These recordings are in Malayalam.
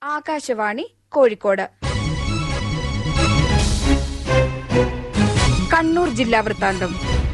ആകാശവാണി കോഴിക്കോട് കണ്ണൂർ ജില്ലാ വൃത്താന്തം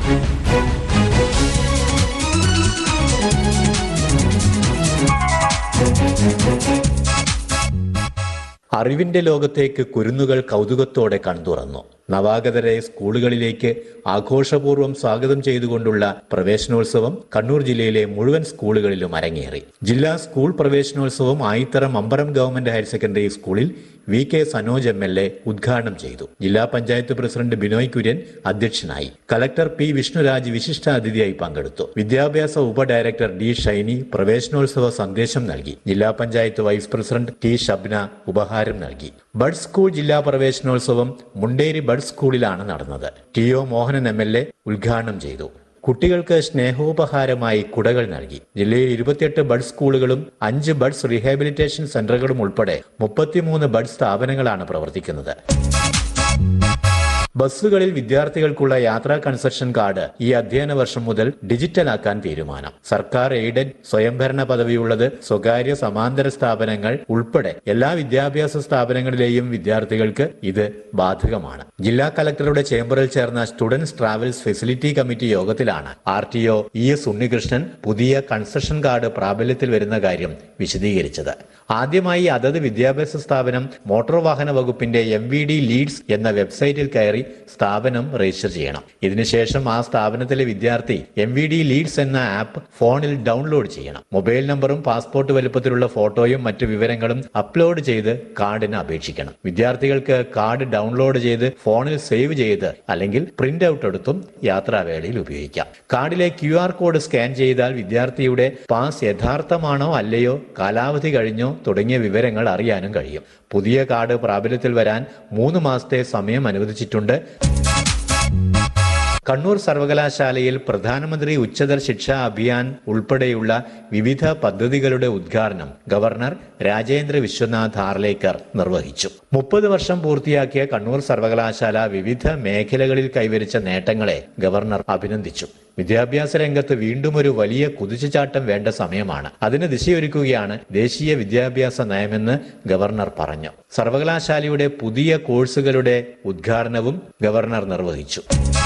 അറിവിന്റെ ലോകത്തേക്ക് കുരുന്നുകൾ കൗതുകത്തോടെ കൺതുറന്നു നവാഗതരെ സ്കൂളുകളിലേക്ക് ആഘോഷപൂർവ്വം സ്വാഗതം ചെയ്തുകൊണ്ടുള്ള പ്രവേശനോത്സവം കണ്ണൂർ ജില്ലയിലെ മുഴുവൻ സ്കൂളുകളിലും അരങ്ങേറി ജില്ലാ സ്കൂൾ പ്രവേശനോത്സവം Ayithara Mambaram government higher secondary സ്കൂളിൽ V K Sanoj M L A ഉദ്ഘാടനം ചെയ്തു ജില്ലാ പഞ്ചായത്ത് പ്രസിഡന്റ് ബിനോയ് കുര്യൻ അധ്യക്ഷനായി കലക്ടർ പി വിഷ്ണുരാജ് വിശിഷ്ടാതിഥിയായി പങ്കെടുത്തു വിദ്യാഭ്യാസ ഉപഡയറക്ടർ ഡി ഷൈനി പ്രവേശനോത്സവ സന്ദേശം നൽകി ജില്ലാ panchayat vice president T Shabna ഉപഹാരം നൽകി ബഡ് സ്കൂൾ ജില്ലാ പ്രവേശനോത്സവം മുണ്ടേരി ബഡ് സ്കൂളിലാണ് നടന്നത് T O Mohanan M L A ഉദ്ഘാടനം ചെയ്തു കുട്ടികൾക്ക് സ്നേഹോപഹാരമായി കുടകൾ നൽകി ജില്ലയിൽ ഇരുപത്തിയെട്ട് ബഡ് സ്കൂളുകളും അഞ്ച് ബഡ്സ് റീഹാബിലിറ്റേഷൻ സെന്ററുകളും ഉൾപ്പെടെ മുപ്പത്തിമൂന്ന് ബഡ് സ്ഥാപനങ്ങളാണ് പ്രവർത്തിക്കുന്നത് ബസ്സുകളിൽ വിദ്യാർത്ഥികൾക്കുള്ള യാത്രാ കൺസെഷൻ കാർഡ് ഈ അധ്യയന വർഷം മുതൽ ഡിജിറ്റലാക്കാൻ തീരുമാനം സർക്കാർ എയ്ഡഡ് സ്വയംഭരണ പദവിയുള്ളത് സ്വകാര്യ സമാന്തര സ്ഥാപനങ്ങൾ ഉൾപ്പെടെ എല്ലാ വിദ്യാഭ്യാസ സ്ഥാപനങ്ങളിലെയും വിദ്യാർത്ഥികൾക്ക് ഇത് ബാധകമാണ് ജില്ലാ കലക്ടറുടെ ചേംബറിൽ ചേർന്ന സ്റ്റുഡൻസ് ട്രാവൽസ് ഫെസിലിറ്റി കമ്മിറ്റി യോഗത്തിലാണ് R T O E S Unnikrishnan പുതിയ കൺസെഷൻ കാർഡ് പ്രാബല്യത്തിൽ വരുന്ന കാര്യം വിശദീകരിച്ചത് ആദ്യമായി അതത് വിദ്യാഭ്യാസ സ്ഥാപനം മോട്ടോർ വാഹന വകുപ്പിന്റെ എം വി ഡി ലീഡ്സ് എന്ന വെബ്സൈറ്റിൽ കയറി സ്ഥാപനം രജിസ്റ്റർ ചെയ്യണം ഇതിനുശേഷം ആ സ്ഥാപനത്തിലെ വിദ്യാർത്ഥി എം വി ഡി ലീഡ്സ് എന്ന ആപ്പ് ഫോണിൽ ഡൗൺലോഡ് ചെയ്യണം മൊബൈൽ നമ്പറും പാസ്പോർട്ട് വലുപ്പത്തിലുള്ള ഫോട്ടോയും മറ്റു വിവരങ്ങളും അപ്ലോഡ് ചെയ്ത് കാർഡിന് അപേക്ഷിക്കണം വിദ്യാർത്ഥികൾക്ക് കാർഡ് ഡൗൺലോഡ് ചെയ്ത് ഫോണിൽ സേവ് ചെയ്ത് അല്ലെങ്കിൽ പ്രിന്റ് ഔട്ട് എടുത്തും യാത്രാവേളയിൽ ഉപയോഗിക്കാം കാർഡിലെ ക്യു ആർ കോഡ് സ്കാൻ ചെയ്താൽ വിദ്യാർത്ഥിയുടെ പാസ് യഥാർത്ഥമാണോ അല്ലയോ കാലാവധി കഴിഞ്ഞോ തുടങ്ങിയ വിവരങ്ങൾ അറിയാനും കഴിയും പുതിയ കാർഡ് പ്രാബല്യത്തിൽ വരാൻ മൂന്ന് മാസത്തെ സമയം അനുവദിച്ചിട്ടുണ്ട് കണ്ണൂർ സർവകലാശാലയിൽ പ്രധാനമന്ത്രി ഉച്ചതർ ശിക്ഷാ അഭിയാൻ ഉൾപ്പെടെയുള്ള വിവിധ പദ്ധതികളുടെ ഉദ്ഘാടനം ഗവർണർ രാജേന്ദ്ര വിശ്വനാഥ് ഹാർലേക്കർ നിർവഹിച്ചു മുപ്പത് വർഷം പൂർത്തിയാക്കിയ കണ്ണൂർ സർവകലാശാല വിവിധ മേഖലകളിൽ കൈവരിച്ച നേട്ടങ്ങളെ ഗവർണർ അഭിനന്ദിച്ചു വിദ്യാഭ്യാസ രംഗത്ത് വീണ്ടും ഒരു വലിയ കുതിച്ചുചാട്ടം വേണ്ട സമയമാണ് അതിന് ദിശയൊരുക്കുകയാണ് ദേശീയ വിദ്യാഭ്യാസ നയമെന്ന് ഗവർണർ പറഞ്ഞു സർവകലാശാലയുടെ പുതിയ കോഴ്സുകളുടെ ഉദ്ഘാടനവും ഗവർണർ നിർവഹിച്ചു